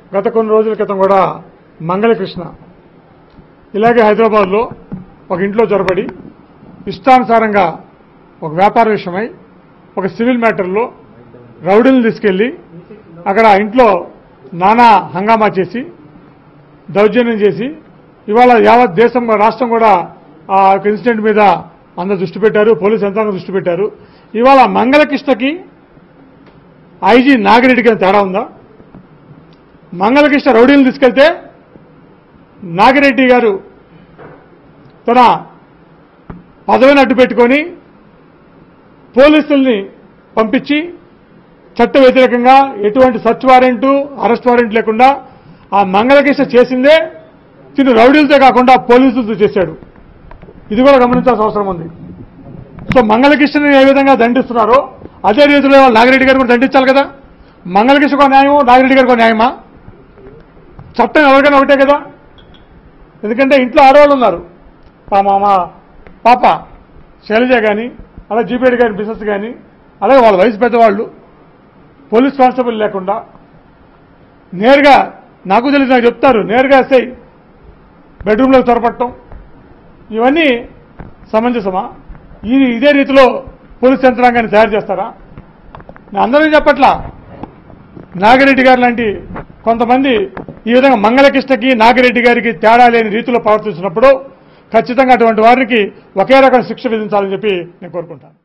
గత కొన్ని రోజుల క్రితం కూడా మంగళకృష్ణ ఇలాగే హైదరాబాద్లో ఒక ఇంట్లో జొరబడి ఇష్టానుసారంగా ఒక వ్యాపార విషయమై ఒక సివిల్ మ్యాటర్లో రౌడీలను తీసుకెళ్లి అక్కడ ఆ ఇంట్లో నానా హంగామా చేసి దౌర్జన్యం చేసి ఇవాళ యావత్ దేశం రాష్ట్రం కూడా ఆ యొక్క ఇన్సిడెంట్ మీద అందరు దృష్టి పెట్టారు పోలీసు యంత్రాంగం దృష్టి పెట్టారు ఇవాళ మంగళకృష్ణకి ఐజీ నాగిరెడ్డికి ఏమైనా తేడా ఉందా మంగళకృష్ణ రౌడీలను తీసుకెళ్తే నాగిరెడ్డి గారు తన పదవిని అడ్డు పెట్టుకొని పోలీసుల్ని పంపించి చట్ట వ్యతిరేకంగా ఎటువంటి సర్చ్ వారెంటు అరెస్ట్ వారెంట్ లేకుండా ఆ మంగళకృష్ణ చేసిందే తిను రౌడీలతో కాకుండా పోలీసులతో చేశాడు ఇది కూడా గమనించాల్సిన అవసరం ఉంది సో మంగళకృష్ణని ఏ విధంగా దండిస్తున్నారో అదే రీతిలో వాళ్ళ నాగిరెడ్డి గారు కూడా దండించాలి కదా మంగళకృష్ణకు ఒక న్యాయం నాగిరెడ్డి గారికి ఒక న్యాయమా చట్టం ఎవరికైనా ఒకటే కదా ఎందుకంటే ఇంట్లో ఆడవాళ్ళు ఉన్నారు మా మామ పాప శైలజ కానీ అలా జీపేడి గారి బిజినెస్ కానీ అలాగే వాళ్ళ వయసు పెద్దవాళ్ళు పోలీస్ కానిస్టేబుల్ లేకుండా నేరుగా నాకు తెలిసి నాకు చెప్తారు నేరుగా ఎస్ఐ బెడ్రూమ్లోకి చొరపట్టడం ఇవన్నీ సమంజసమా ఈ ఇదే రీతిలో పోలీస్ యంత్రాంగాన్ని తయారు చేస్తారా నేను అందరూ చెప్పట్లా నాగిరెడ్డి గారు లాంటి కొంతమంది ఈ విధంగా మంగళకృష్ణకి నాగిరెడ్డి గారికి తేడా లేని రీతిలో ప్రవర్తించినప్పుడు ఖచ్చితంగా అటువంటి వారికి ఒకే రకం శిక్ష విధించాలని చెప్పి నేను కోరుకుంటాను